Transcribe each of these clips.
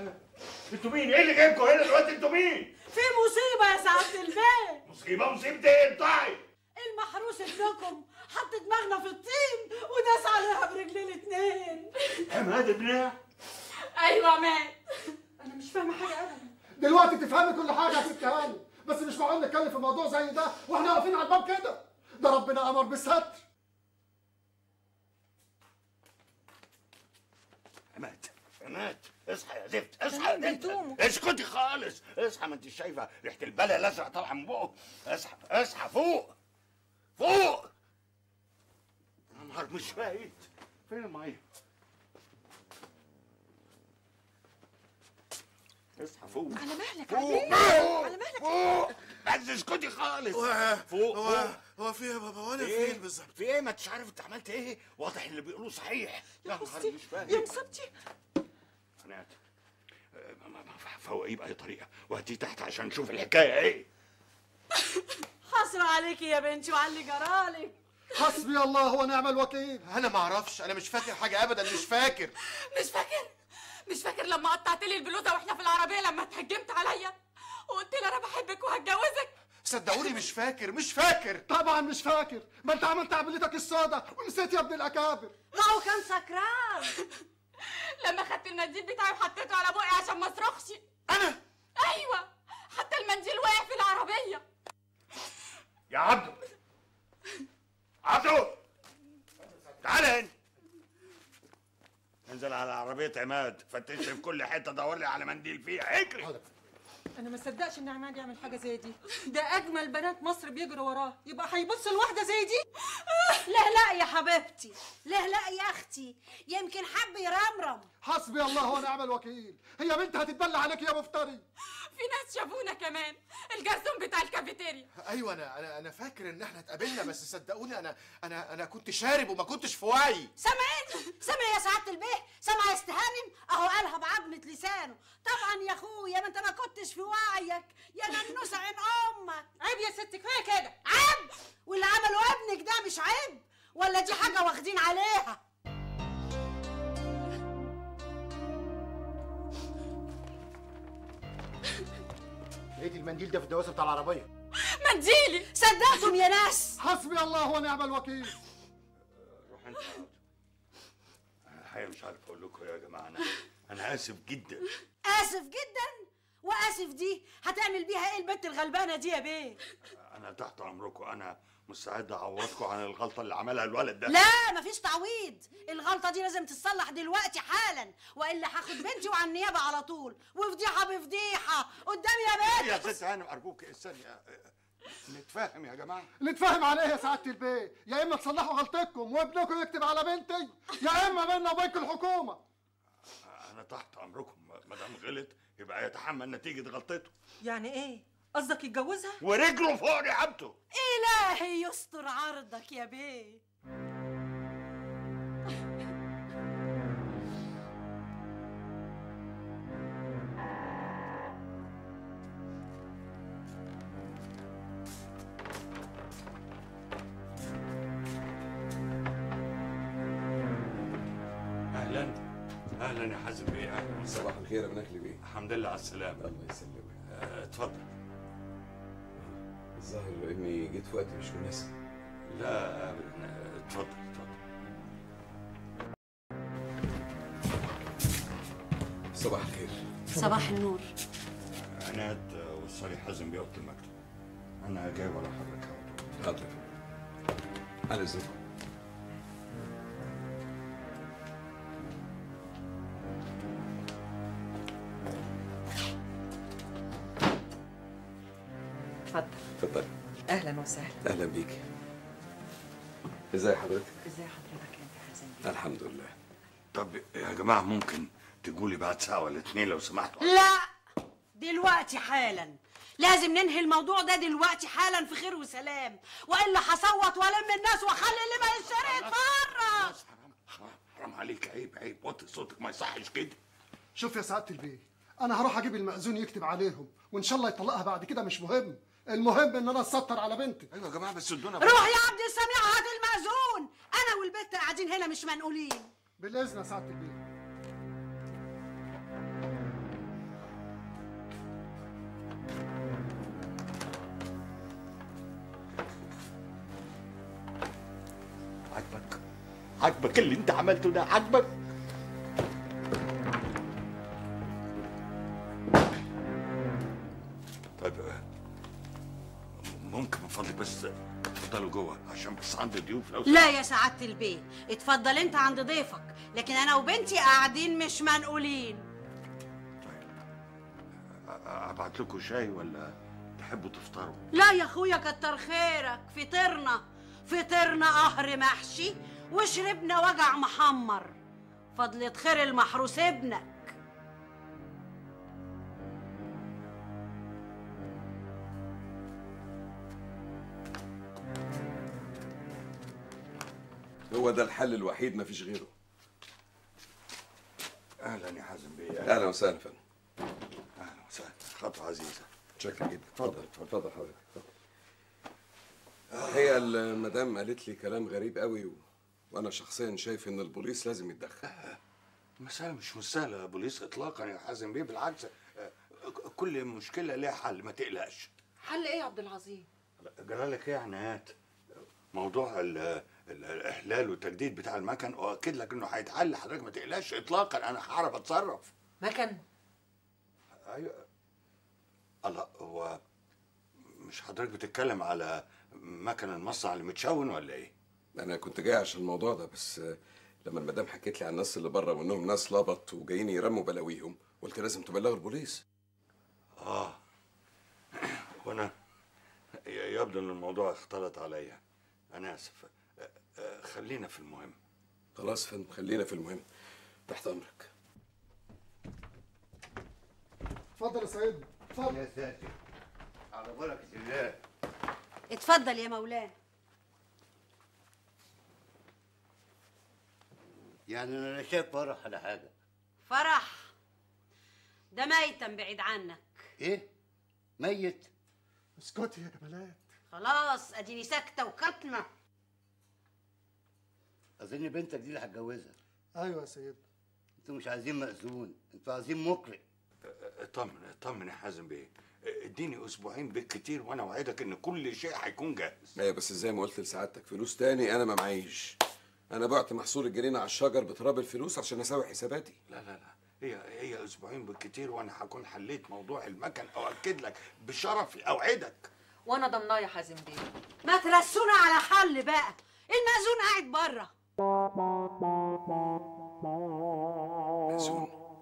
ده انتوا مين ايه اللي جايبكم هنا دلوقتي انتوا مين في مصيبة يا سعادة البيت مصيبه مصيبه ايه انطعي المحروس ابنكم حط دماغنا في الطين وداس عليها برجلين الاتنين عماد ابنها ايوه مات انا مش فاهمة حاجة ابدا دلوقتي تفهمي كل حاجه يا ست هاني بس مش معقول نتكلم في موضوع زي ده واحنا واقفين على الباب كده ده ربنا امر بالستر عماد عماد اصحى يا زفت اصحى يا زفت اسكتي خالص اصحى ما انت شايفه ريحه البلا الازرق طالعه من بقه اصحى اصحى فوق فوق يا نهار مش فايت فين الميه اصحى فوق على مهلك فوق عليه على مهلك فوق بس اسكتي خالص فوق هو فوق هو في إيه يا بابا وانا ايه فين بالظبط في ايه ما انتش عارف انت عملت ايه واضح اللي بيقولوه صحيح يا نهار مش فاهم يا مصيبتي قناة ما- ما- ما- فوقيه بأي طريقة وهاتيه تحت عشان نشوف الحكاية ايه حسرة عليكي يا بنتي وعلى اللي جرالك حسبي الله ونعم الوكيل انا ما اعرفش انا مش فاكر حاجه ابدا مش فاكر مش فاكر مش فاكر لما قطعت لي البلوزه واحنا في العربيه لما اتهجمت عليا وقلت لي انا بحبك وهتجوزك صدقوني مش فاكر مش فاكر طبعا مش فاكر ما انت عملت عملتك السوداء ونسيت يا ابن الاكابر ما هو كان سكران لما خدت المنديل بتاعي وحطيته على بقي عشان ما اصرخش انا ايوه حتى المنديل وقع في العربيه يا عبدو عبدو تعال هنا انزل على عربية عماد فتش في كل حتة دور لي على منديل فيها اجري انا ما صدقش ان عماد يعمل حاجة زي دي ده اجمل بنات مصر بيجروا وراه يبقى هيبص لواحدة زي دي لا لا يا حبيبتي لا لا يا اختي يمكن حب يرمرم حسبي الله ونعم الوكيل هي بنت هتتبلى عليك يا مفتري في ناس شافونا كمان الجرسون بتاع الكافيتيريا ايوه انا انا انا فاكر ان احنا اتقابلنا بس صدقوني انا انا انا كنت شارب وما كنتش في وعي سامعين سامع يا سعاده البيه سامع يا استهانم اهو قالها بعظمه لسانه طبعا يا اخويا ما انت ما كنتش في وعيك يا ننوس عين امك عيب يا ست كفاية كده عيب واللي عمله ابنك ده مش عيب ولا دي حاجه واخدين عليها لقيت المنديل ده في الدواسه بتاع العربيه منديلي صدقتم يا ناس حسبي الله ونعم الوكيل روح انت اقعد. انا الحقيقة مش عارف اقول لكم يا جماعة انا انا اسف جدا اسف جدا واسف دي هتعمل بيها ايه البنت الغلبانه دي يا بيه انا تحت امركم انا مستعد اعوضكم عن الغلطة اللي عملها الولد ده لا مفيش تعويض الغلطه دي لازم تتصلح دلوقتي حالا والا هاخد بنتي وعلى النيابه على طول وفضيحه بفضيحه قدامي يا بنت يا ست هانم ارجوك استني نتفاهم يا جماعة نتفاهم على ايه يا سعاده البيه يا اما تصلحوا غلطتكم وابنكم يكتب على بنتي يا اما بيننا وبينكم الحكومه انا تحت امركم ما دام غلط يبقى يتحمل نتيجة غلطته يعني ايه قصدك يتجوزها ورجله فوق رقبته الهي يستر عرضك يا بيه اهلا اهلا يا حازم بيه اهلا صباح الخير يا مناكلي بيه الحمد لله على السلامة الله يسلمك آه، اتفضل الظاهر اني جيت في وقت مش مناسب لا ابدا آه، اتفضل اتفضل صباح الخير صباح النور عناد آه، وصلي حازم بيه اوضه المكتب انا جاي ورا حضرتك على طول حاضر على اذنكم اتفضل اتفضل اهلا وسهلا اهلا بيك ازاي حضرتك ازي حضرتك انت يا حسن الحمد لله طب يا جماعه ممكن تقولي بعد ساعه ولا اتنين لو سمحتوا لا دلوقتي حالا لازم ننهي الموضوع ده دلوقتي حالا في خير وسلام والا هصوت والم الناس واخلي اللي ما يشتري يتفرج خلاص حرام حرام حرام عليك عيب عيب وطي صوتك ما يصحش كده شوف يا سعاده البيه انا هروح اجيب المأذون يكتب عليهم وان شاء الله يطلقها بعد كده مش مهم المهم ان انا اسطر على بنتي ايوه يا جماعه بس ادونا روح يا عبد السميع هات المأذون انا والبت قاعدين هنا مش منقولين بالاذن يا سعاده البيه عاجبك اللي انت عملته ده عاجبك طيب آه، ممكن من فضلك بس تفضلوا جوه عشان بس عندي ضيوف لو لا يا سعادة البيه اتفضل انت عند ضيفك لكن انا وبنتي قاعدين مش منقولين ابعت لكم شاي ولا تحبوا تفطروا لا يا اخويا كتر خيرك فطرنا فطرنا قهر محشي وشربنا وجع محمر فضلة خير المحروس ابنك هو ده الحل الوحيد مفيش غيره اهلا يا حازم بيه اهلا اهلا وسهلا فندم اهلا وسهلا خطوه عزيزه شكرا جدا اتفضل. اتفضل حضرتك اتفضل. هي المدام قالت لي كلام غريب قوي و... وانا شخصيا شايف ان البوليس لازم يتدخل المسألة مش مستاهلة يا بوليس إطلاقا يا حازم بيه بالعكس آه، كل مشكلة ليها حل ما تقلقش حل ايه يا عبد العظيم جرالك إيه يا عنايات؟ موضوع ال ال الإحلال والتجديد بتاع المكن أؤكد لك إنه هيتحل حضرتك ما تقلقش إطلاقا أنا هعرف أتصرف مكن أيوه الله هو مش حضرتك بتتكلم على مكن المصنع اللي متشون ولا إيه؟ انا كنت جاي عشان الموضوع ده بس آه، لما المدام حكيت لي عن الناس اللي بره وانهم ناس لبط وجايين يرموا بلاويهم قلت لازم تبلغوا البوليس آه وأنا ي- يبدو إن الموضوع اختلط عليا أنا آسف آه، آه، خلينا في المهم خلاص يا فندم خلينا في المهم تحت امرك اتفضل يا سيدنا اتفضل يا ساتر على بركة الله اتفضل يا مولانا يعني أنا لا شايف فرح ولا حاجة فرح ده ميتا بعيد عنك إيه؟ ميت؟ اسكتي يا جمالات خلاص اديني ساكته وكاتمه أظن بنتك دي اللي هتجوزها ايوه يا سيدنا انتوا مش عايزين مأذون انتوا عايزين مقرئ اطمن اطمن يا حازم بيه اديني اسبوعين بالكتير وانا اوعدك ان كل شيء هيكون جاهز ايوه بس زي ما قلت لسعادتك فلوس تاني انا ما معيش انا بعت محصول الجنينه على الشجر بتراب الفلوس عشان اسوي حساباتي لا لا لا هي هي اسبوعين بالكتير وانا هكون حليت موضوع المكن اؤكد لك بشرفي اوعدك وانا ضمناه يا حازم بيه ما ترسونا على حل بقى المأذون قاعد بره مأذون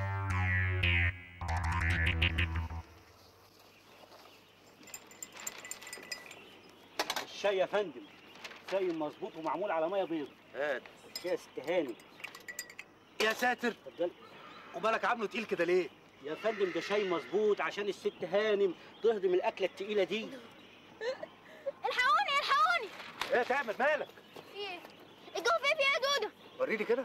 الشاي يا فندم شاي مظبوط ومعمول على ميه بيض هات يا ست هاني يا ساتر اتفضل ومالك عامله تقيل كده ليه يا فندم ده شاي مظبوط عشان الست هانم تهضم الاكله التقيله دي الحقوني الحقوني ايه تعمل مالك في ايه الجو فيه فيه يا دودو وريني كده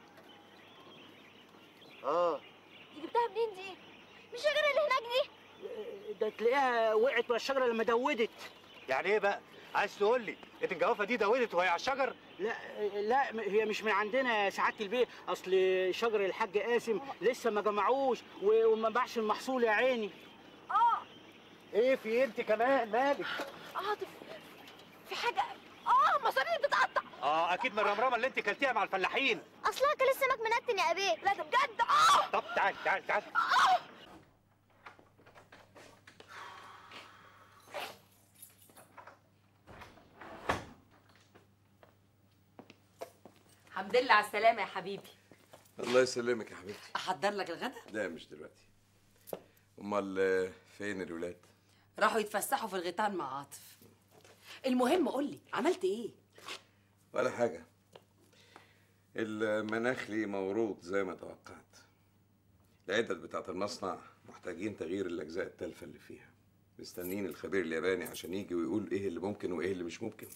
اه دي جبتها منين دي مش الشجره اللي هناك دي ده تلاقيها وقعت من الشجره لما دودت يعني ايه بقى عايز تقول لي انت الجوافه دي دورت وهي على الشجر لا لا هي مش من عندنا يا سعاده البيت اصل شجر الحاج قاسم لسه ما جمعوش و- وما باعش المحصول يا عيني اه ايه في إيه انت كمان مالك عاطف في حاجه اه مصاريني بتتقطع اه اكيد من الرمرمه اللي انت كلتيها مع الفلاحين اصلها كان السمك منتن يا ابيه لا ده بجد اه طب تعال تعال تعال الحمد لله على السلامه يا حبيبي الله يسلمك يا حبيبتي احضر لك الغدا لا مش دلوقتي امال آه، فين الولاد راحوا يتفسحوا في الغيطان مع عاطف المهم قول لي عملت ايه ولا حاجه المناخلي موروث زي ما توقعت العدد بتاعت المصنع محتاجين تغيير الاجزاء التالفه اللي فيها مستنيين الخبير الياباني عشان يجي ويقول ايه اللي ممكن وايه اللي مش ممكن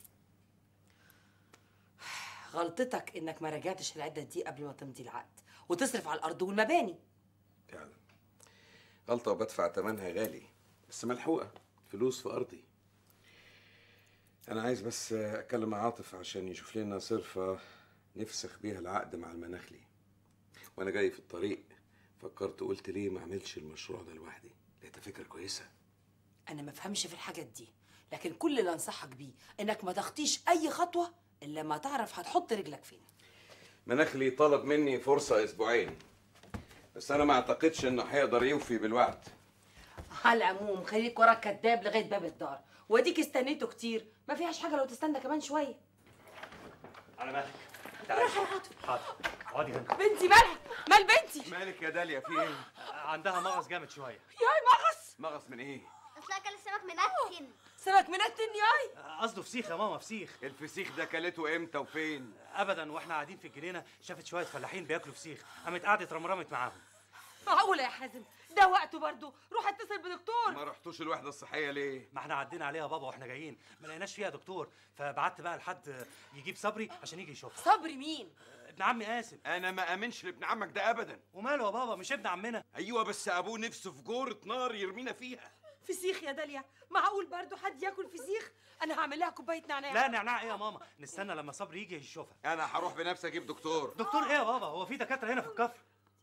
غلطتك انك ما راجعتش العده دي قبل ما تمضي العقد وتصرف على الارض والمباني فعلا غلطه وبدفع ثمنها غالي بس ملحوقه فلوس في ارضي انا عايز بس اتكلم مع عاطف عشان يشوف لنا صرفه نفسخ بيها العقد مع المناخلي وانا جاي في الطريق فكرت قلت ليه ما اعملش المشروع ده لوحدي لقيتها فكره كويسه انا ما فهمش في الحاجات دي لكن كل اللي انصحك بيه انك ما تخطيش اي خطوه الا ما تعرف هتحط رجلك فين مناخلي طلب مني فرصة أسبوعين بس أنا ما أعتقدش إنه هيقدر يوفي بالوعد على العموم خليك وراك كداب لغايه باب الدار واديك استنيته كتير ما فيهاش حاجه لو تستنى كمان شويه على مالك تعالي حاضر اقعدي هنا بنتي مالها مال بنتي مالك يا داليا في إيه؟ عندها مغص جامد شويه ياي مغص مغص من إيه؟ اصل اكل السمك منتن سمك منتن ياي قصده فسيخ يا ماما فسيخ الفسيخ ده كلته إمتى وفين؟ ابدا واحنا قاعدين في الجنينه شافت شويه فلاحين بياكلوا فسيخ قامت قعدت رمرمت معاهم معقوله يا حازم ده وقته برضه روح اتصل بدكتور ما رحتوش الوحدة الصحية ليه؟ ما احنا عدينا عليها بابا واحنا جايين ما لقيناش فيها دكتور فبعت بقى لحد يجيب صبري عشان يجي يشوفها صبري مين ابن عمي قاسم أنا ما آمنش لابن عمك ده أبدا وماله يا بابا مش ابن عمنا أيوة بس أبوه نفسه في جورة نار يرمينا فيها فسيخ يا داليا معقول برضه حد ياكل فسيخ انا هعمل لها كوبايه نعناع لا نعناع ايه يا ماما نستنى لما صبري يجي يشوفها أنا هروح بنفسي أجيب دكتور دكتور ايه يا بابا هو في دكاتره هنا في الكفر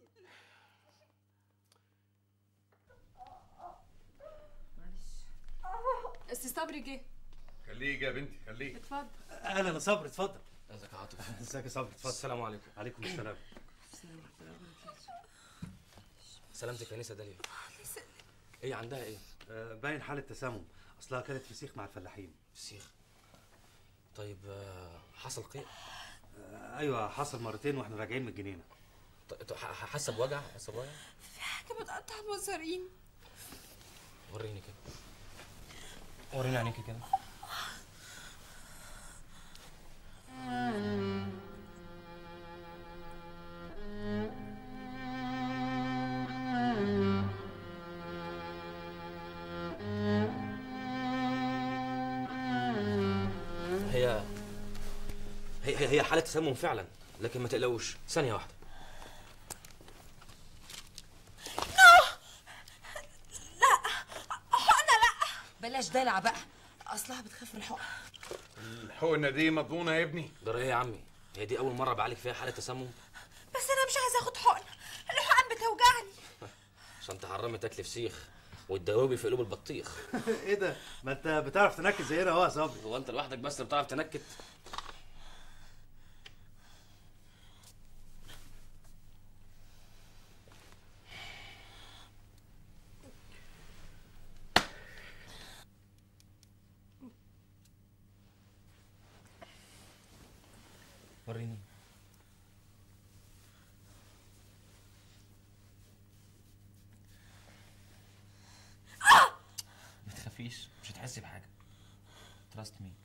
بس صبري جه خليه يجي يا بنتي خليه اتفضل اهلا يا صبري اتفضل ازيك يا عاطف ازيك يا صبري اتفضل السلام عليكم عليكم السلام سلامتك يا نسا داليا ايه عندها ايه آه، باين حاله تسمم اصلها كانت فسيخ مع الفلاحين فسيخ طيب آه، حصل قيء آه، ايوه حصل مرتين واحنا راجعين من الجنينه ط- ط- ح- حاسه بوجع حاسه بوجع في حاجه بتقطع مصارين وريني كده وريني عينيكي كده هي هي هي- هي حالة تسمم فعلا لكن ما تقلقوش ثانية واحدة بلاش دلع بقى اصلها بتخاف من الحقن الحقنة دي مضمونة يا ابني جرى ايه يا عمي هي دي أول مرة بعالج فيها حالة تسمم بس انا مش عايزه اخد حقن الحقن بتوجعني عشان تحرمي تاكلي فسيخ وتدوبي في قلوب البطيخ ايه ده ما انت بتعرف تنكد زينا اهو يا صبري هو انت لوحدك بس اللي بتعرف تنكت وريني ما تخافيش مش هتحسي بحاجه تراست مي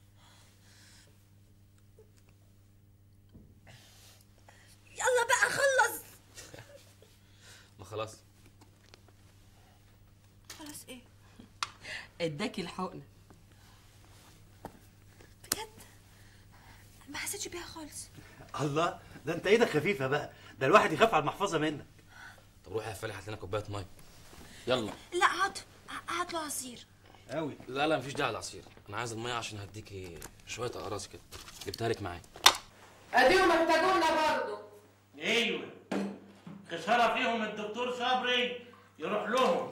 يلا بقى خلص ما خلاص خلاص ايه اداكي الحقنه بجد ما حسيتش بيها خالص الله ده انت ايدك خفيفه بقى ده الواحد يخاف على المحفظه منك طب روحي يا فالح هات لنا كوبايه ميه يلا لا هات هات له عصير قوي لا لا مفيش داعي للعصير انا عايز الميه عشان هديكي شويه اقراص كده جبتها لك معايا اديهم محتاجونا برضه ايوه خساره فيهم الدكتور صبري يروح لهم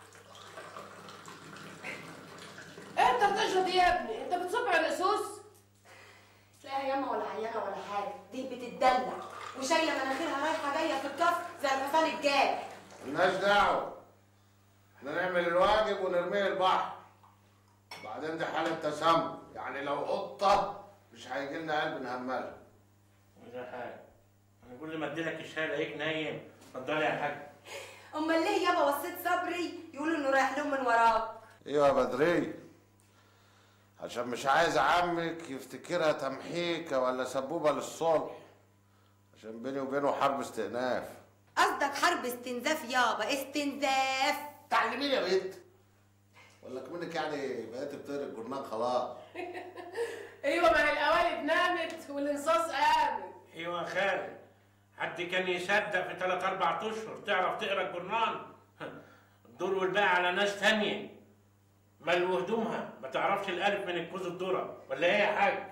انت بتشرب ايه يا ابني؟ انت بتصب على الاسوس؟ لا يا ياما ولا عيانه ولا حاجه، دي بتتدلع وشايله مناخيرها رايحه جايه في الكف زي الحصان الجاي. ملناش دعوة احنا نعمل الواجب ونرميه البحر بعدين دي حالة تسمم يعني لو قطة مش هيجي لنا قلب نهملها وده حاجه انا كل ما اديلك الشاي الاقيك نايم اتفضلي يا حاج امال ليه يابا وصيت صبري يقولوا انه رايح لهم من وراك؟ ايوه يا بدري عشان مش عايز عمك يفتكرها تمحيكة ولا سبوبة للصلح عشان بيني وبينه حرب استئناف قصدك حرب استنزاف يابا استنزاف تعلميني يا بنت ولا كمنك يعني بقيت بتقري الجورنال خلاص ايوه ما هي القوالب نامت والانصاص قامت. ايوه يا خالد حد كان يصدق في ثلاث اربع اشهر تعرف تقرا الجورنال الدور والباقي على ناس تانية مال وهدومها ما تعرفش الالف من الكوز الذره ولا ايه يا حاج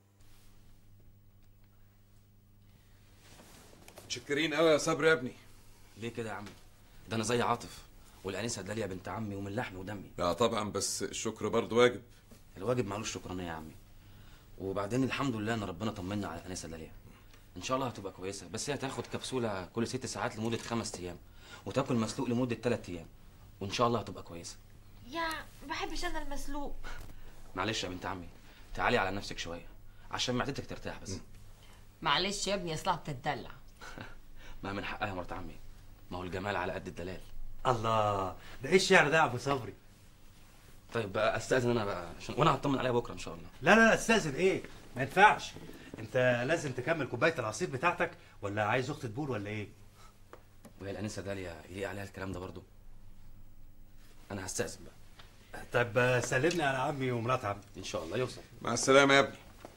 متشكرين قوي يا صبري يا ابني ليه كده يا عمي ده انا زي عاطف والانسه داليا بنت عمي ومن لحمي ودمي لا طبعا بس الشكر برضه واجب الواجب معلوش شكرانيه يا عمي وبعدين الحمد لله ان ربنا طمنا على انسه داليا ان شاء الله هتبقى كويسه بس هي هتاخد كبسوله كل ست ساعات لمده خمس ايام وتاكل مسلوق لمده ثلاث ايام وان شاء الله هتبقى كويسه يا ما بحبش انا المسلوق معلش يا بنت عمي تعالي على نفسك شويه عشان معدتك ترتاح بس معلش يا ابني اصلها بتتدلع ما من حقها يا مرات عمي ما هو الجمال على قد الدلال الله ده ايه الشعر ده يا ابو صبري طيب بقى استاذن انا بقى عشان وانا هطمن عليها بكره ان شاء الله لا لا لا استاذن ايه ما ينفعش انت لازم تكمل كوبايه العصير بتاعتك ولا عايز اخت تبول ولا ايه وهي الانسه داليا يليق عليها الكلام ده برضو انا هستاذن بقى طب سلمني على عمي ومرات عمي ان شاء الله يوصل مع السلامة يا ابني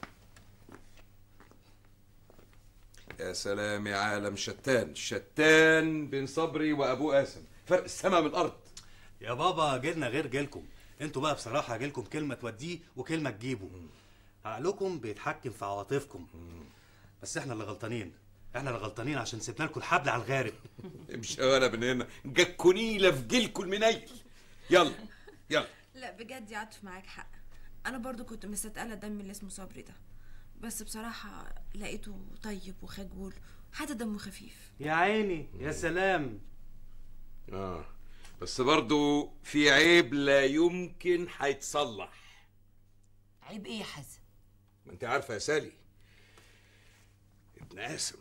يا سلام يا عالم شتان شتان بين صبري وابوه قاسم فرق السما من الارض يا بابا جيلنا غير جيلكم انتوا بقى بصراحه جيلكم كلمه توديه وكلمه تجيبه عقلكم بيتحكم في عواطفكم بس احنا اللي غلطانين احنا اللي غلطانين عشان سيبنا لكم الحبل على الغارب امشي ولا من هنا جاكوا نيله في جيلكم المنيل يلا يلا لا بجد يا عاطف معاك حق انا برضو كنت مستثقله الدم اللي اسمه صبري ده بس بصراحه لقيته طيب وخجول حتى دمه خفيف يا عيني يا سلام اه بس برضو في عيب لا يمكن هيتصلح عيب ايه يا حازم ما انت عارفه يا سالي ابن قاسم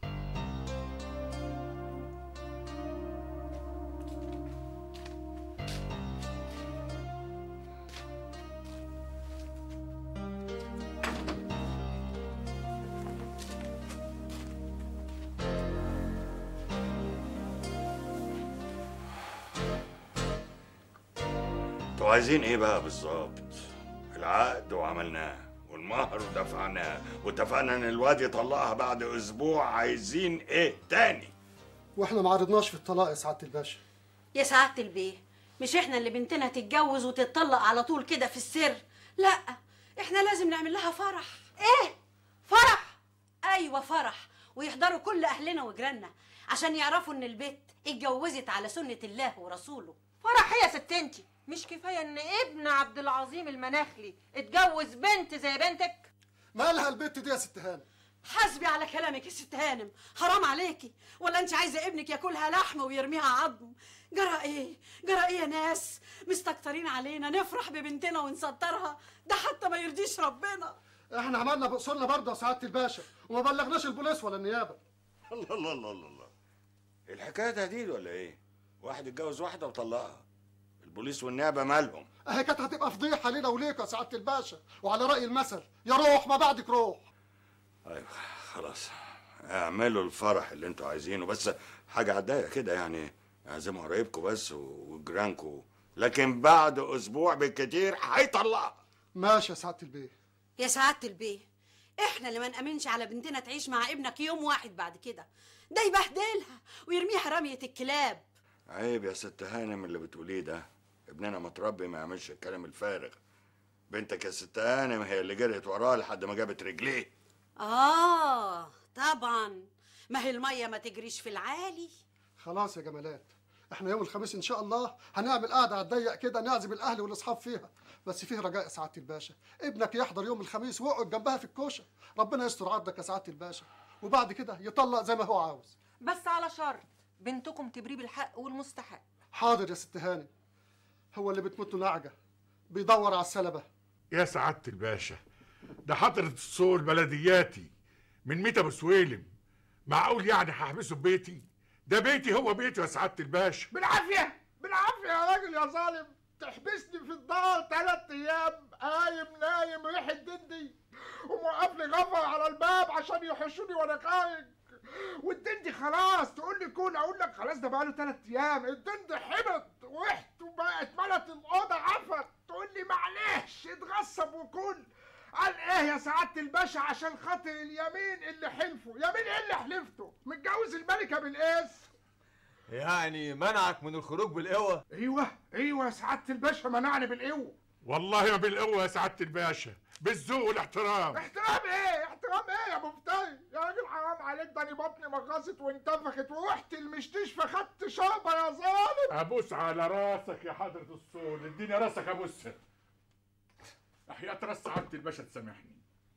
انتوا عايزين ايه بقى بالظبط العقد وعملناه والمهر ودفعناه واتفقنا ان الواد يطلقها بعد اسبوع عايزين ايه تاني واحنا ما عرضناش في الطلاق يا سعاده الباشا يا سعاده البيه مش احنا اللي بنتنا تتجوز وتتطلق على طول كده في السر لا احنا لازم نعمل لها فرح ايه فرح ايوه فرح ويحضروا كل اهلنا وجيراننا عشان يعرفوا ان البيت اتجوزت على سنه الله ورسوله فرح إيه يا ست انتي مش كفايه ان ابن عبد العظيم المناخلي اتجوز بنت زي بنتك مالها البت دي يا ست هانم حسبي على كلامك يا ست هانم حرام عليكي ولا انت عايزه ابنك ياكلها لحمه ويرميها عظم جرى ايه جرى ايه يا ناس مستكترين علينا نفرح ببنتنا ونسطرها ده حتى ما يرضيش ربنا احنا عملنا بأصولنا برضه يا سعاده الباشا وما بلغناش البوليس ولا النيابه الله الله الله الله الله الحكايه تهديد ولا ايه واحد اتجوز واحده وطلقها البوليس والنيابه مالهم اهي كانت هتبقى فضيحه لينا وليك يا سعاده الباشا وعلى راي المثل يا روح ما بعدك روح ايوه خلاص اعملوا الفرح اللي انتوا عايزينه بس حاجه عدايه كده يعني اعزموا قرايبكم بس وجيرانكم لكن بعد اسبوع بالكتير هيطلقها ماشي يا سعاده البيه يا سعاده البيه احنا اللي ما نامنش على بنتنا تعيش مع ابنك يوم واحد بعد كده ده يبهدلها ويرميها رميه الكلاب عيب يا ست هانم اللي بتقوليه ده ابننا متربي ما يعملش الكلام الفارغ بنتك يا ست هانم هي اللي جريت وراه لحد ما جابت رجليه اه طبعا ما هي الميه ما تجريش في العالي خلاص يا جمالات احنا يوم الخميس ان شاء الله هنعمل قعده على الضيق كده نعزم الاهل والاصحاب فيها بس فيه رجاء يا سعاده الباشا ابنك يحضر يوم الخميس واقعد جنبها في الكوشه ربنا يستر عرضك يا سعاده الباشا وبعد كده يطلق زي ما هو عاوز بس على شرط بنتكم تبريه بالحق والمستحق حاضر يا ست هانم هو اللي بتموت له نعجه بيدور على السلبه يا سعادة الباشا ده حضرة الصول بلدياتي من ميتا بسويلم معقول يعني هحبسه في بيتي ده بيتي هو بيتي يا سعادة الباشا بالعافية بالعافية يا راجل يا ظالم تحبسني في الدار ثلاث أيام قايم نايم ريحة دندي وموقف لي غفر على الباب عشان يحشوني وأنا خارج والدندي خلاص تقول لي كون أقول لك خلاص ده بقاله ثلاث أيام الدندي حبط وريحته بقت ملت الأوضة عفت تقول لي معلش اتغصب وكل قال ايه يا سعادة الباشا عشان خاطر اليمين اللي حلفه يمين ايه اللي حلفته متجوز الملكة بالقيس يعني منعك من الخروج بالقوة ايوه ايوه يا سعادة الباشا منعني بالقوة والله ما بالقوة يا سعادة الباشا بالذوق والاحترام احترام ايه احترام ايه يا مفتري يا راجل حرام عليك ده انا بطني مغصت وانتفخت ورحت المستشفى خدت شربة يا ظالم ابوس على راسك يا حضرة الصول اديني راسك ابوسها احياء راس سعادة الباشا تسامحني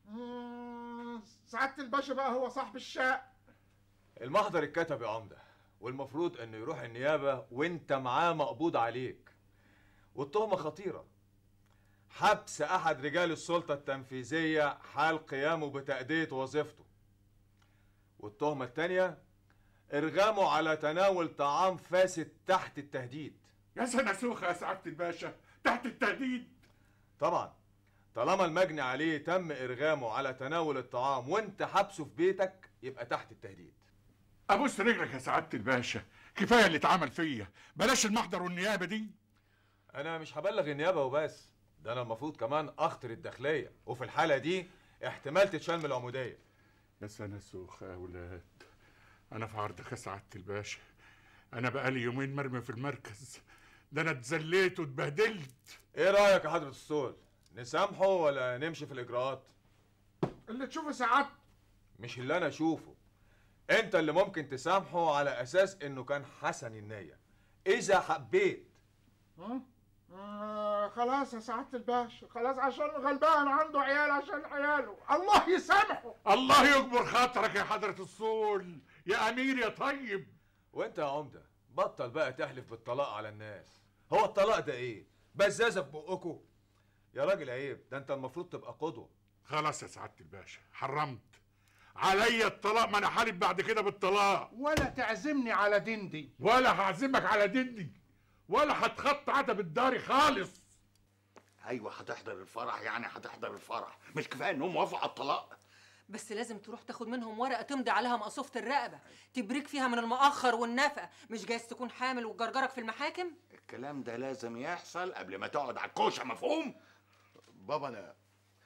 مم، سعاده الباشا بقى هو صاحب الشقه المحضر اتكتب يا عمده والمفروض انه يروح النيابه وانت معاه مقبوض عليك والتهمه خطيره حبس احد رجال السلطه التنفيذيه حال قيامه بتاديه وظيفته والتهمه الثانيه ارغامه على تناول طعام فاسد تحت التهديد يا سنة سوخة يا سعادة الباشا تحت التهديد طبعا طالما المجني عليه تم ارغامه على تناول الطعام وانت حبسه في بيتك يبقى تحت التهديد ابوس رجلك يا سعادة الباشا كفاية اللي اتعمل فيا بلاش المحضر والنيابة دي انا مش هبلغ النيابه وبس ده انا المفروض كمان اخطر الداخليه وفي الحاله دي احتمال تتشال من العموديه يا سنة سوخة يا ولاد انا في عرضك يا سعادة الباشا انا بقالي يومين مرمي في المركز ده انا اتذليت واتبهدلت ايه رايك يا حضره الصول نسامحه ولا نمشي في الاجراءات اللي تشوفه ساعات مش اللي انا اشوفه انت اللي ممكن تسامحه على اساس انه كان حسن النيه اذا حبيت ها؟ آه خلاص يا سعادة الباشا خلاص عشان غلبان عنده عيال عشان عياله الله يسامحه الله يكبر خاطرك يا حضرة الصول يا امير يا طيب وانت يا عمده بطل بقى تحلف بالطلاق على الناس هو الطلاق ده ايه بزازه في بقكم يا راجل عيب ده انت المفروض تبقى قدوه خلاص يا سعادة الباشا حرمت عليا الطلاق ما انا حالف بعد كده بالطلاق ولا تعزمني على دندي ولا هعزمك على دندي ولا هتخطى عتب الداري خالص ايوه هتحضر الفرح يعني هتحضر الفرح مش كفايه انهم وافقوا على الطلاق بس لازم تروح تاخد منهم ورقه تمضي عليها مقصوفه الرقبه تبريك فيها من المؤخر والنفقه مش جايز تكون حامل وتجرجرك في المحاكم الكلام ده لازم يحصل قبل ما تقعد على الكوشه مفهوم بابا انا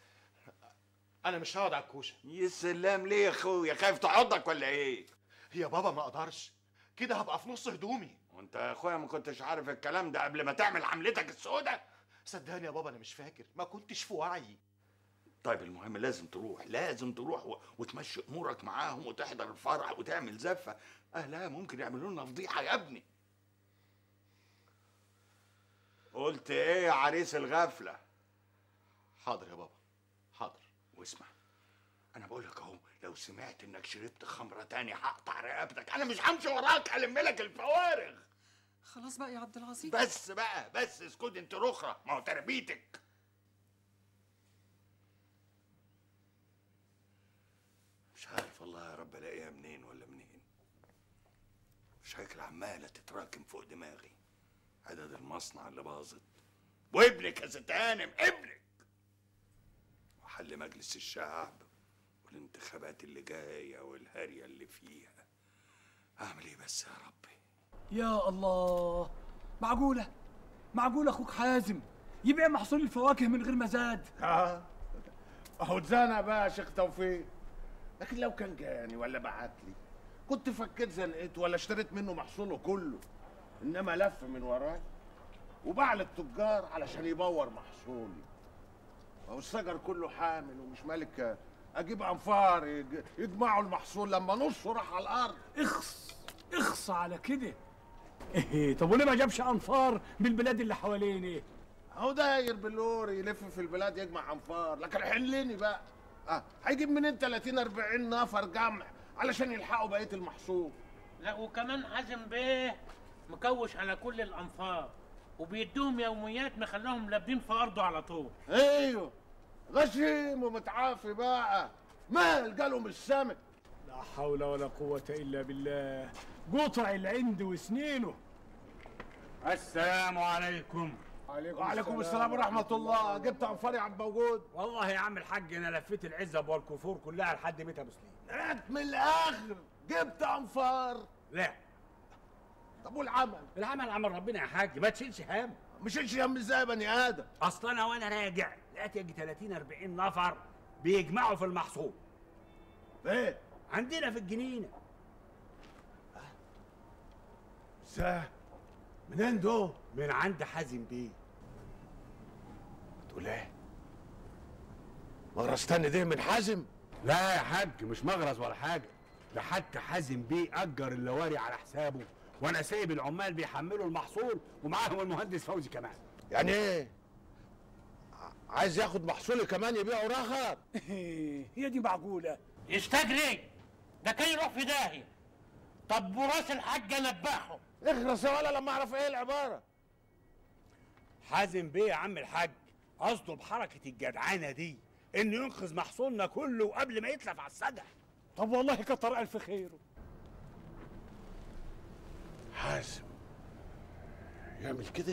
انا مش هقعد على الكوشه يا سلام ليه يا اخويا خايف تعضك ولا ايه يا بابا ما اقدرش كده هبقى في نص هدومي وانت يا اخويا ما كنتش عارف الكلام ده قبل ما تعمل حملتك السوداء صدقني يا بابا انا مش فاكر ما كنتش في وعي طيب المهم لازم تروح لازم تروح و... وتمشي امورك معاهم وتحضر الفرح وتعمل زفه اهلها ممكن يعملوا لنا فضيحه يا ابني قلت ايه يا عريس الغفله حاضر يا بابا حاضر واسمع انا بقول لك اهو لو سمعت انك شربت خمره تاني هقطع رقبتك انا مش همشي وراك الم لك الفوارغ خلاص بقى يا عبد العظيم بس بقى بس اسكت انت رخرة ما هو تربيتك مش عارف والله يا رب الاقيها منين ولا منين مشاكل عمالة تتراكم فوق دماغي عدد المصنع اللي باظت وابنك يا ست هانم ابنك وحل مجلس الشعب والانتخابات اللي جاية والهرية اللي فيها اعمل ايه بس يا ربي يا الله معقولة معقولة أخوك حازم يبيع محصول الفواكه من غير مزاد اه اهو اتزنق بقى يا شيخ توفيق لكن لو كان جاني ولا بعت لي كنت فكيت زنقته ولا اشتريت منه محصوله كله انما لف من وراي وباع للتجار علشان يبور محصولي اهو الشجر كله حامل ومش مالك اجيب انفار يج- يجمعوا المحصول لما نصه راح على الارض اخص اخص على كده ايه طب وليه ما جابش انفار من البلاد اللي حواليني اهو داير باللوري يلف في البلاد يجمع انفار لكن حلني بقى اه هيجيب منين 30 40 نفر جمع علشان يلحقوا بقيه المحصول لا وكمان حازم بيه مكوش على كل الانفار وبيدوهم يوميات مخليهم لابدين في ارضه على طول ايوه غشيم ومتعافي بقى مال جالهم السمك لا حول ولا قوة إلا بالله قطع العند وسنينه السلام عليكم عليكم وعليكم السلام ورحمة الله جبت انفار يا عم موجود والله يا عم الحاج أنا لفيت العزب والكفور كلها لحد بيت أبو سليم هات من الآخر جبت انفار لا طب والعمل العمل عمل ربنا يا حاج ما تشيلش هم مش شيلش هم ازاي يا بني ادم اصل انا وانا راجع لقيت يجي 30 40 نفر بيجمعوا في المحصول فين عندنا في الجنينه ازاي منين دول من عند حازم بيه تقول ايه مغرز تاني دي من حازم لا يا حاج مش مغرز ولا حاجه ده حتى حازم بيه اجر اللواري على حسابه وانا سايب العمال بيحملوا المحصول ومعاهم المهندس فوزي كمان يعني ايه عايز ياخد محصولي كمان يبيعه رخر هي دي معقوله يستجري ده كان يروح في داهيه طب وراس الحاجه نبحه اخرس يا ولا لما اعرف ايه العباره حازم بيه يا عم الحاج قصده بحركه الجدعانه دي انه ينقذ محصولنا كله قبل ما يتلف على السدح طب والله كتر الف خيره حازم يعمل كده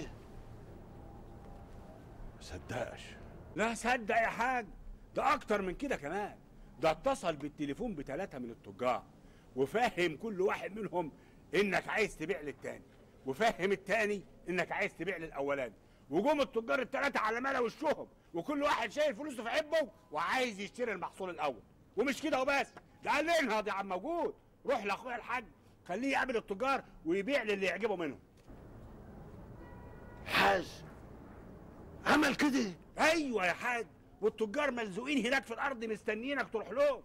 مصدقش لا صدق يا حاج ده اكتر من كده كمان ده اتصل بالتليفون بثلاثة من التجار وفهم كل واحد منهم انك عايز تبيع للتاني وفهم التاني انك عايز تبيع للاولاني وجم التجار الثلاثة على ملا وشهم وكل واحد شايل فلوسه في عبه وعايز يشتري المحصول الاول ومش كده وبس ده قال لي انهض يا عم موجود روح لاخويا الحاج خليه يقابل التجار ويبيع للي يعجبه منهم حازم عمل كده ايوه يا حاج والتجار ملزوقين هناك في الارض مستنيينك تروح لهم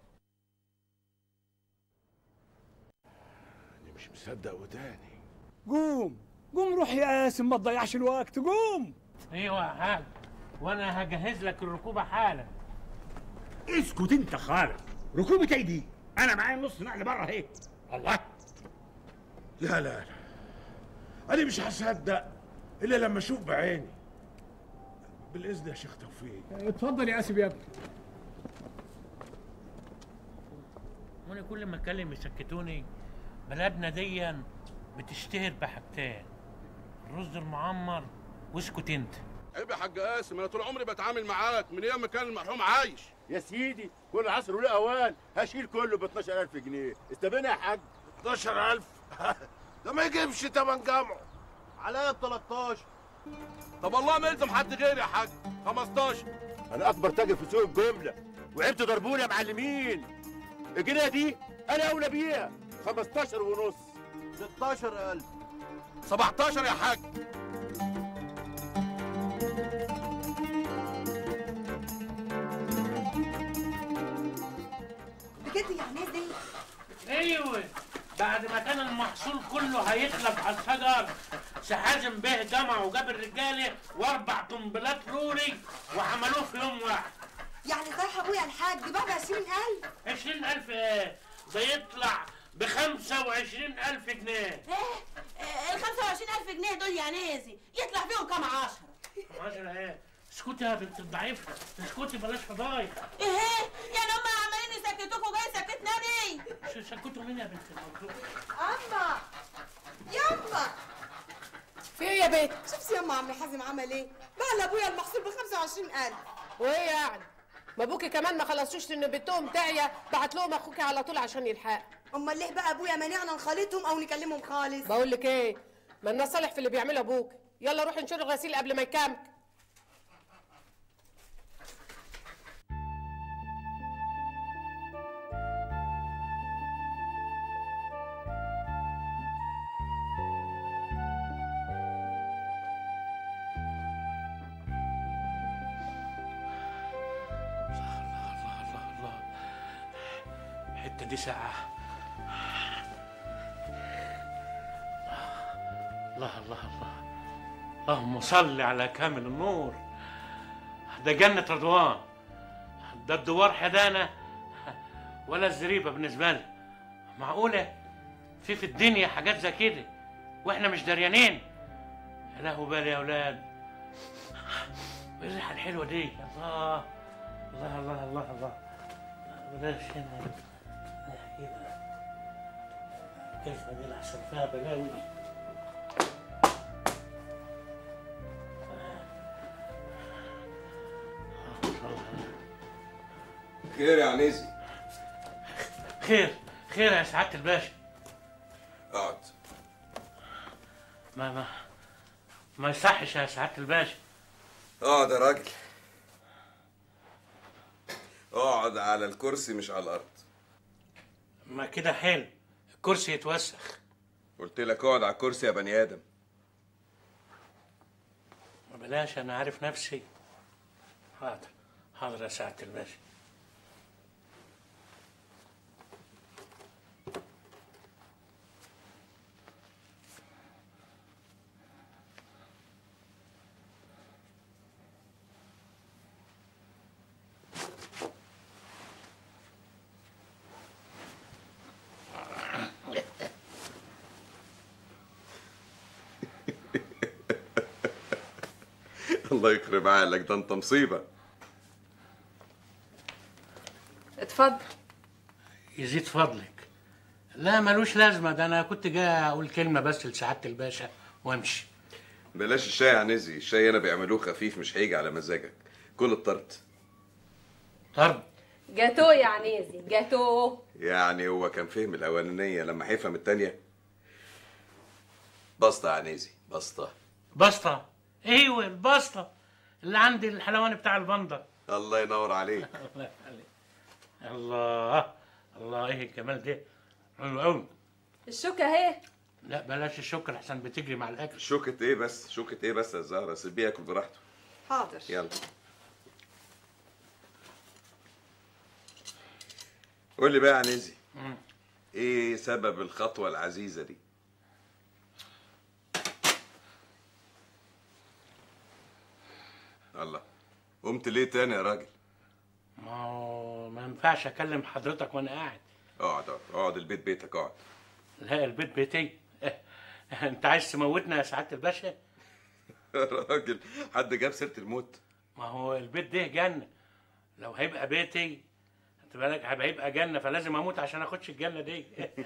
انا مش مصدق وداني قوم قوم روح يا قاسم ما تضيعش الوقت قوم ايوه يا حاج وانا هجهز لك الركوبه حالا اسكت انت خالص ركوبة ايه دي انا معايا نص نقل بره اهي الله لا لا لا انا مش هصدق الا لما اشوف بعيني بالاذن يا شيخ توفيق اتفضل يا قاسم يا ابني وانا كل ما اتكلم يسكتوني بلدنا ديا بتشتهر بحاجتين الرز المعمر واسكت انت عيب يا حاج قاسم انا طول عمري بتعامل معاك من ايام ما كان المرحوم عايش يا سيدي كل عصر وله اوان هشيل كله ب 12000 جنيه استبينا يا حاج 12000 ده ما يجيبش تمن جمعه عليا ب 13 طب والله ما يلزم حد غيري يا حاج 15 انا اكبر تاجر في سوق الجمله وعبت ضربوني يا معلمين الجنيه دي انا اولى بيها 15 ونص 16000 17 يا حاج بجد يا عناز دي ايوه بعد ما كان المحصول كله هيتلف على الشجر سحازم به جمع وجاب الرجاله واربع قنبلات روري وعملوه في يوم واحد يعني صحيح ابويا الحاج بقى ب 20000 20000 ايه ده يطلع ب 25000 جنيه ايه ال 25000 جنيه دول يا نازي يطلع فيهم كام عشرة عشرة ايه اسكتي يا بنت الضعيفة اسكتي بلاش فضايح ايه يعني هم عمالين يسكتوك وجاي سكتنا ليه ش- سكتوا مين يا بنت الموضوع اما يما في ايه يا بيت؟ شفتي يما عم حازم عمل ايه؟ بقى لابويا المحصول ب 25000 وايه يعني؟ ما ابوكي كمان ما خلصوش ان بنتهم تعيا بعت لهم اخوكي على طول عشان يلحق امال ليه بقى ابويا مانعنا نخالطهم او نكلمهم خالص؟ بقول لك ايه؟ ما الناس صالح في اللي بيعمله ابوك يلا روحي انشري الغسيل قبل ما يكمل الله الله الحتة دي ساعة الله الله الله اللهم صل على كامل النور ده جنة رضوان ده الدوار حدانا ولا الزريبة بالنسبة لي معقولة في في الدنيا حاجات زي كده واحنا مش دريانين يا له بالي يا اولاد ايه الريحة الحلوة دي الله الله الله الله الله بلاش هنا نحكي لها كيف دي احسن فيها بلاوي خير يا عنيزي خير خير يا سعادة الباشا اقعد ما ما ما يصحش يا سعادة الباشا اقعد يا راجل اقعد على الكرسي مش على الارض ما كده حلو الكرسي يتوسخ قلت لك اقعد على الكرسي يا بني ادم ما بلاش انا عارف نفسي حاضر حاضر يا سعادة الباشا الله يخرب عقلك ده انت مصيبه اتفضل يزيد فضلك لا ملوش لازمه ده انا كنت جاي اقول كلمه بس لسعاده الباشا وامشي بلاش الشاي يا عنزي الشاي انا بيعملوه خفيف مش هيجي على مزاجك كل الطرد طرد جاتو يا عنيزي جاتو يعني هو كان فهم الاولانيه لما هيفهم التانيه بسطه يا عنيزي بسطه بسطه ايوه البسطه اللي عند الحلواني بتاع البندر الله ينور عليك الله يخليك. الله الله ايه الجمال ده حلو قوي الشوكة اهي لا بلاش الشكر احسن بتجري مع الاكل شوكة ايه بس شوكة ايه بس يا زهرة سيبيه ياكل براحته حاضر يلا قول لي بقى يا عنزي مم. ايه سبب الخطوة العزيزة دي الله قمت ليه تاني يا راجل ما هو ما ينفعش اكلم حضرتك وانا قاعد اقعد اقعد اقعد البيت بيتك اقعد لا البيت بيتي انت عايز تموتنا يا سعاده الباشا يا راجل حد جاب سيرة الموت ما هو البيت ده جنه لو هيبقى بيتي انت بالك هيبقى جنه فلازم اموت عشان اخدش الجنه دي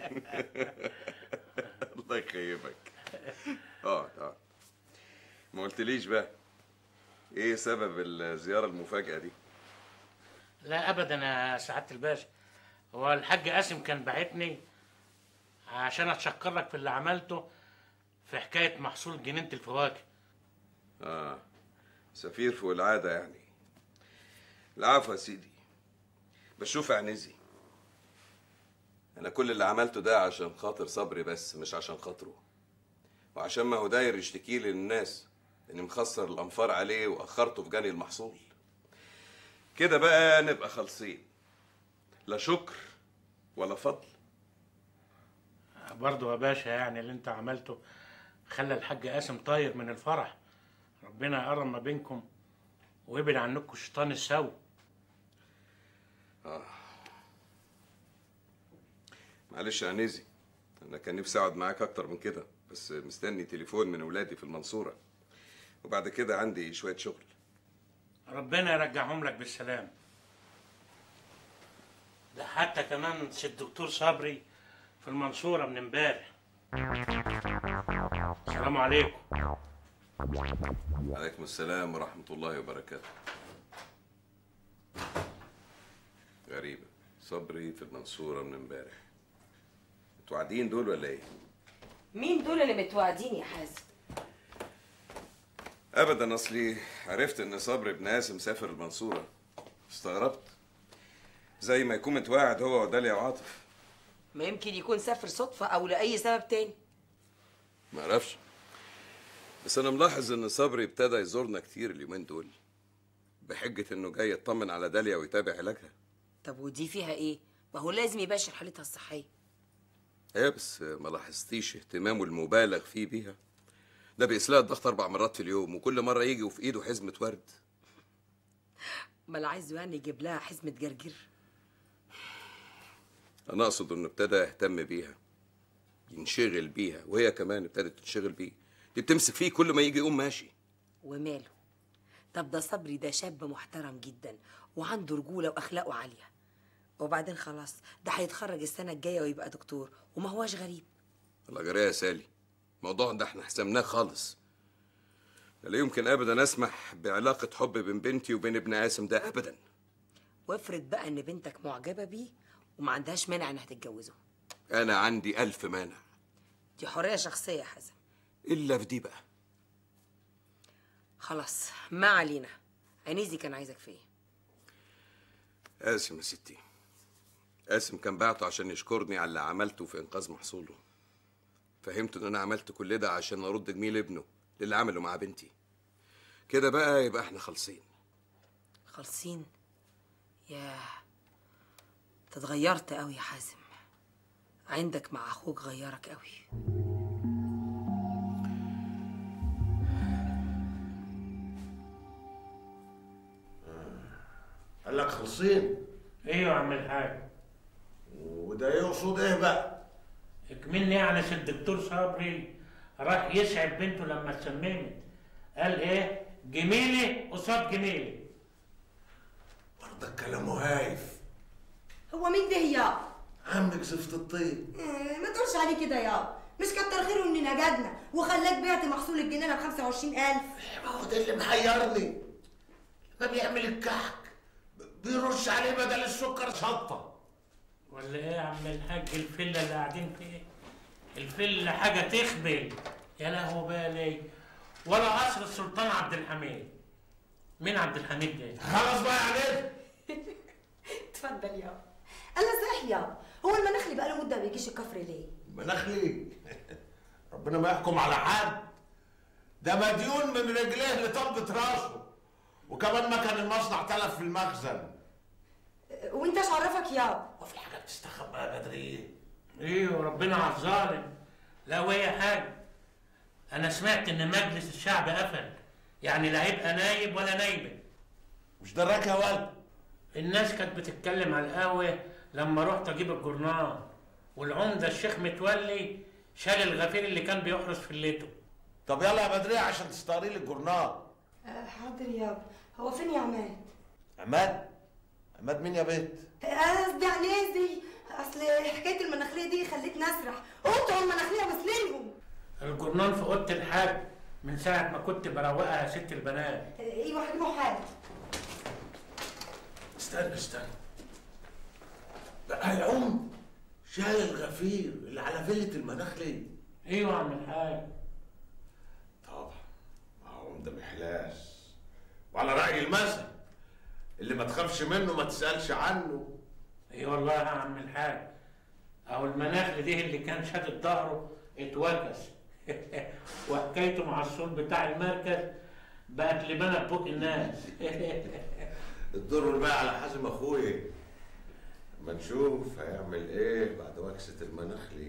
الله يخيبك اقعد اقعد ما قلتليش بقى ايه سبب الزيارة المفاجئة دي لا ابدا يا سعاده الباشا هو الحاج قاسم كان باعتني عشان اتشكر لك في اللي عملته في حكايه محصول جنينه الفواكه اه سفير فوق العادة يعني العفو يا سيدي بس شوف يا عنزي انا كل اللي عملته ده عشان خاطر صبري بس مش عشان خاطره وعشان ما هو داير يشتكي لي للناس اني مخسر الانفار عليه واخرته في جني المحصول كده بقى نبقى خالصين لا شكر ولا فضل برضه يا باشا يعني اللي انت عملته خلى الحاج قاسم طاير من الفرح ربنا يقرب ما بينكم ويبعد عنكم الشيطان السوي آه. معلش يا عنيزي انا كان نفسي اقعد معاك اكتر من كده بس مستني تليفون من ولادي في المنصورة وبعد كده عندي شوية شغل ربنا يرجعهم لك بالسلام ده حتى كمان سي الدكتور صبري في المنصورة من امبارح السلام عليكم عليكم السلام ورحمة الله وبركاته غريبة صبري في المنصورة من امبارح انتوا قاعدين دول ولا ايه؟ مين دول اللي متوعدين يا حازم ابدا اصلي عرفت ان صبري ابن قاسم سافر المنصورة استغربت زي ما يكون متواعد هو وداليا وعاطف ما يمكن يكون سافر صدفة أو لأي سبب تاني ما اعرفش بس انا ملاحظ ان صبري ابتدى يزورنا كتير اليومين دول بحجة انه جاي يطمن على داليا ويتابع علاجها طب ودي فيها إيه؟ ما هو لازم يباشر حالتها الصحية ايه بس ما لاحظتيش اهتمامه المبالغ فيه بيها ده بيقيس لها الضغط اربع مرات في اليوم وكل مره يجي وفي ايده حزمه ورد ما لا عايزه يعني يجيب لها حزمة جرجير انا اقصد انه ابتدى يهتم بيها ينشغل بيها وهي كمان ابتدت تنشغل بيه دي بتمسك فيه كل ما يجي يقوم ماشي وماله طب ده صبري ده شاب محترم جدا وعنده رجولة وأخلاقه عالية وبعدين خلاص ده هيتخرج السنة الجاية ويبقى دكتور وما هواش غريب الله جريه يا سالي الموضوع ده احنا حسمناه خالص لا يمكن ابدا اسمح بعلاقه حب بين بنتي وبين ابن قاسم ده ابدا وافرض بقى إن بنتك معجبة بيه وما عندهاش مانع إنها تتجوزه انا عندي الف مانع دي حرية شخصية يا حازم الا في دي بقى خلاص ما علينا عنيزي كان عايزك في ايه قاسم يا ستي قاسم كان بعته عشان يشكرني على اللي عملته في انقاذ محصوله فهمت ان انا عملت كل ده عشان ارد جميل ابنه للي عمله مع بنتي كده بقى يبقى احنا خالصين خالصين يا انت اتغيرت قوي يا حازم عندك مع اخوك غيرك قوي قال لك خلصين ايوه يا عم الحاج وده يقصد ايه بقى؟ اكملني يعني سي الدكتور صبري راح يسعد بنته لما اتسممت قال ايه جميلي قصاد جميلي ده الكلام هايف هو مين ده يا عمك زفت الطيب إيه، ما تقولش عليه كده يا مش كتر خيره ان نجدنا وخلاك بعت محصول الجنينه ب 25000 ما هو ده اللي محيرني ما بيعمل الكحك بيرش عليه بدل السكر شطه ولا ايه يا عم الحاج الفيلا اللي قاعدين فيه الفيلا حاجه تخبل يا لهو بالي ولا قصر السلطان عبد الحميد مين عبد الحميد ده خلاص بقى عليك اتفضل يا انا صحيح يا هو المناخلي بقى له مده ما بيجيش الكفر ليه مناخلي ربنا ما يحكم على حد ده مديون من رجليه لطبة راسه وكمان مكان المصنع تلف في المخزن إيه، وانت ايش عرفك يا وفي حاجه بتستخبى يا بدري ايه وربنا على الظالم لا وهي حاجه انا سمعت ان مجلس الشعب قفل يعني لا هيبقى نايب ولا نايبه مش دراك يا ولد الناس كانت بتتكلم على القهوه لما رحت اجيب الجورنال والعمده الشيخ متولي شال الغفير اللي كان بيحرس في الليته طب يلا يا بدري عشان تستقري لي الجورنال آه، حاضر يا هو فين يا عماد عماد عماد مين يا بنت انا قصدي عليه دي اصل حكايه المناخليه دي خلتني اسرح قطعوا المناخليه بسنينهم الجورنال في اوضه الحاج من ساعه ما كنت بروقها يا ست البنات ايوه هجيبه حالا استنى استنى بقى العم شايل الغفير اللي على فيلة المناخلي ايوه يا عم الحاج طبعا ما هو ده محلاس وعلى رأي المثل اللي ما تخافش منه ما تسألش عنه اي والله يا عم الحاج اهو المناخل دي اللي كان شادد ظهره اتوكس وحكايته مع الصول بتاع المركز بقت لبانه بوق الناس الدور بقى على حازم اخويا اما نشوف هيعمل ايه بعد وكسة المناخلي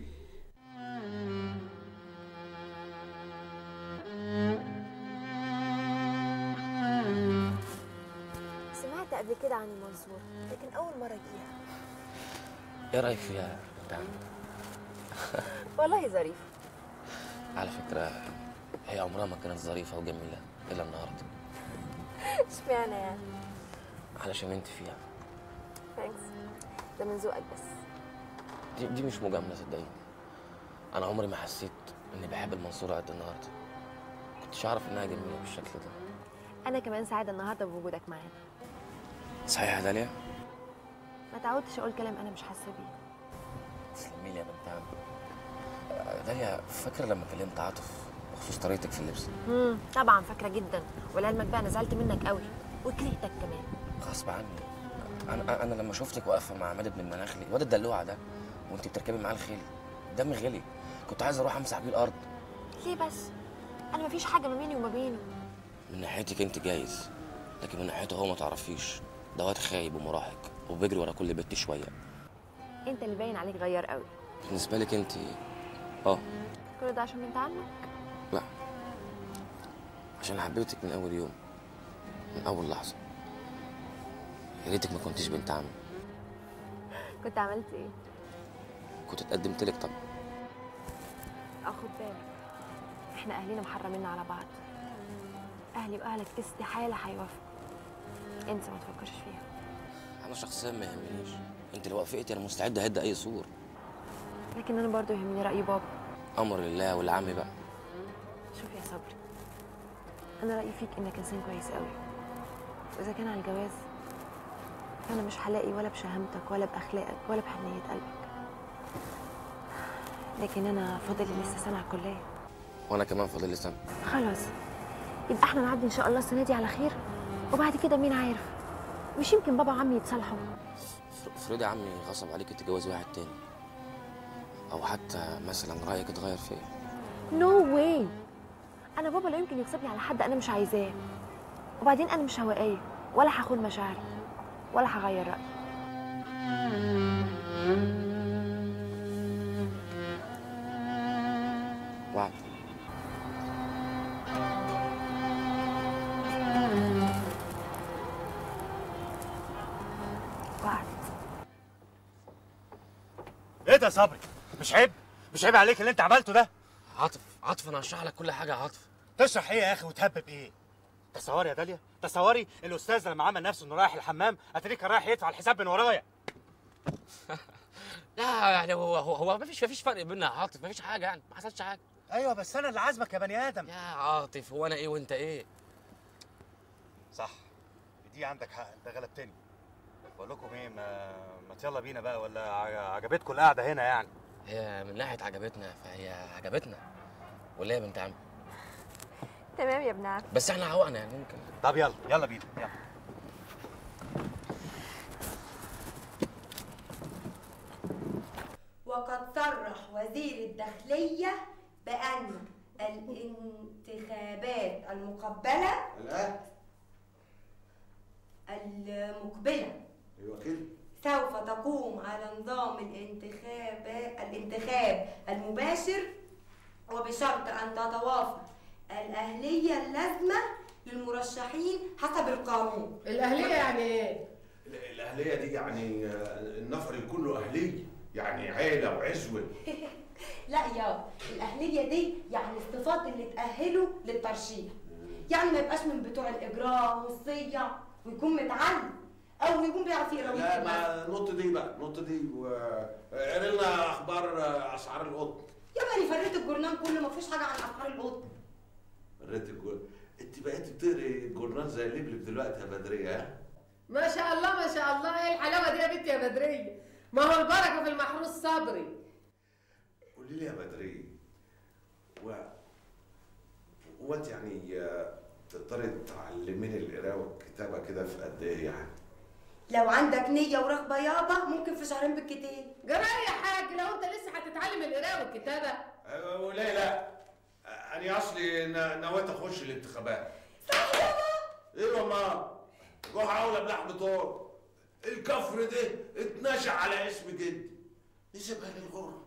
سمعت قبل كده عن المنصورة لكن أول مرة أجيها ايه رايك فيها بنت عمي؟ والله ظريف على فكره هي عمرها ما كانت ظريفه وجميله الا النهارده اشمعنى يعني علشان انت فيها ثانكس ده من ذوقك بس دي, دي مش مجامله صدقيني انا عمري ما حسيت اني بحب المنصوره قد النهارده كنتش اعرف انها جميله بالشكل ده أنا كمان سعيدة النهاردة بوجودك معانا صحيح يا داليا ما تعودتش أقول كلام أنا مش حاسة بيه تسلمي لي يا بنت عمي آه، داليا فاكره لما كلمت عاطف بخصوص طريقتك في اللبس امم طبعا فاكرة جدا ولعلمك بقى أنا زعلت منك قوي وكرهتك كمان غصب عني انا انا لما شفتك واقفه مع عماد بن المناخلي الواد الدلوعه ده وانت بتركبي معاه الخيل دمي غلي كنت عايز اروح امسح بيه الارض ليه بس أنا مفيش حاجة ما بيني وما بينه من ناحيتك انت جايز لكن من ناحيته هو ما تعرفيش ده واد خايب ومراهق وبيجري ورا كل بنت شويه أنت اللي باين عليك غير قوي بالنسبه لك انت اه كل ده عشان بنت عمك لا عشان حبيتك من اول يوم من اول لحظه يا ريتك ما كنتش بنت عمي كنت عملت إيه؟ كنت اتقدمت لك طبعا أخد بالك إحنا أهلنا محرمين على بعض أهلي وأهلك استحالة هيوافقوا أنت ما تفكرش فيها انا شخصيا ما يهمنيش انت لو وافقتي انا مستعد اهد اي سور لكن أنا برضو يهمني رأي بابا امر لله والعم بقى شوف يا صبري انا رايي فيك انك انسان كويس قوي واذا كان على الجواز فانا مش هلاقي ولا بشهامتك ولا باخلاقك ولا بحنيه قلبك لكن انا فاضل لي لسه سنه على الكليه وانا كمان فاضل لي سنه خلاص يبقى احنا نعدي ان شاء الله السنه دي على خير وبعد كده مين عارف مش يمكن بابا وعمي يتصالحوا افرضي عمي غصب عليك تتجوزي واحد تاني او حتى مثلا رايك اتغير فيا نو واي انا بابا لا يمكن يغصبني على حد انا مش عايزاه وبعدين انا مش هوائيه ولا هاخد مشاعري ولا هغير رايي وعد وعد ايه ده يا صبري مش عيب مش عيب عليك اللي انت عملته ده عاطف عاطف انا هشرح لك كل حاجه يا عاطف تشرح ايه يا اخي وتهبب ايه تصوري يا داليا تصوري الاستاذ لما عمل نفسه انه رايح الحمام اتاريه كان رايح يدفع الحساب من ورايا لا يعني هو هو, هو مفيش مفيش فرق بيننا يا عاطف مفيش حاجه يعني ما حصلش حاجه ايوه بس انا اللي عازمك يا بني ادم يا عاطف هو انا ايه وانت ايه صح دي عندك حق انت غلبتني بقول لكم ايه ما, ما يلا بينا بقى ولا ع- عجبتكم القعده هنا يعني هي من ناحيه عجبتنا فهي عجبتنا ولا إيه يا بنت عم تمام يا ابن عم بس احنا عوقنا يعني ممكن طب يلا يلا بينا يلا وقد صرح وزير الداخلية بأن الانتخابات المقبلة الآن المقبلة ايوه كده سوف تقوم على نظام الانتخاب الانتخاب المباشر وبشرط أن تتوافر الأهلية اللازمة للمرشحين حسب القانون الأهلية يعني إيه؟ الاهليه دي يعني آه، النفر كله اهليه يعني عيله وعزوه لا يا الأهلية دي يعني الصفات اللي تأهله للترشيح يعني ما يبقاش من بتوع الإجرام والصيع ويكون متعلم أو يكون بيعرف يقرا لا ويكتب بس. ما نط دي بقى نط دي وقري لنا اخبار آه، اسعار القطن يا بني فريت الجورنال كله ما فيهوش حاجة عن أسعار القطن قريت الجول انت بقيت بتقري الجورنال زي اللبلب دلوقتي يا بدريه ها ما شاء الله ما شاء الله إيه الحلاوة دي يا بنتي يا بدرية؟ ما هو البركة في المحروس صبري قولي لي يا بدريه و هو انت يعني آه، تقدري تعلميني القراءه والكتابه كده في قد ايه يعني لو عندك نية ورغبة يابا ممكن في شهرين بالكتير جرايه يا حاج لو انت لسه هتتعلم القراءة والكتابة أيوة، وليه لا انا اصلي نا- نويت اخش الانتخابات صح يابا ايوه ما جوع اولى بلحم طور الكفر ده اتنشأ على اسم جدي نسيبها للغرب